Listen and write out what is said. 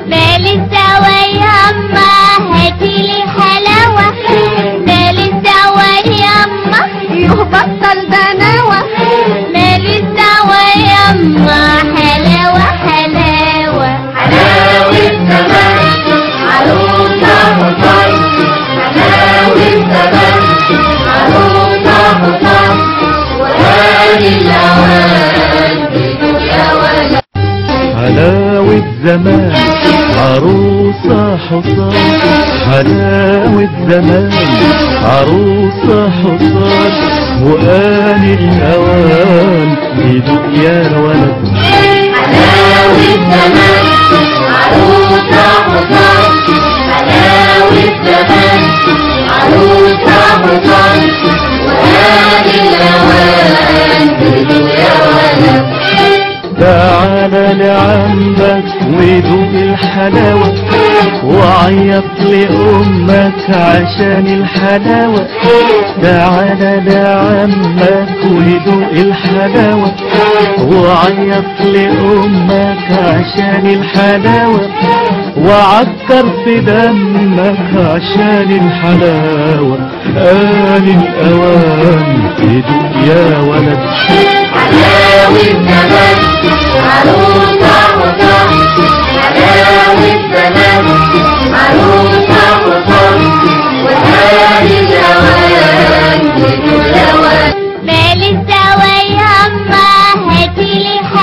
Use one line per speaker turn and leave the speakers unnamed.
مال الدواء ياما هاتيلي حلاوة مال الدواء ياما يهبطل دناوة مال الدواء ياما حلاوة حلاوة
حلاوة زمان عروسة حصان حلاوة زمان عروسة حصان وهاني الأوان يا ولد
حلاوة زمان عروسة حصان حلاوة زمان عروسة حصان وآن الأوان يدوق يا ولد
حلاوة زمان عروسة حصان حلاوة زمان عروسة حصان وهاني الأوان يا ولد
تعالى لعمك ودوق الحلاوة وعيط لأمك عشان الحلاوة تعالى لعمك ودوق الحلاوة وعيط لأمك عشان الحلاوة وعكر في دمك عشان الحلاوة آن الأوان تدوق يا ولد
حلاوة زمان عروسة حصان حلاوة زمان عروسة حصان وهاني الأوان يا ولد
مال الدواء ياما هاتيلي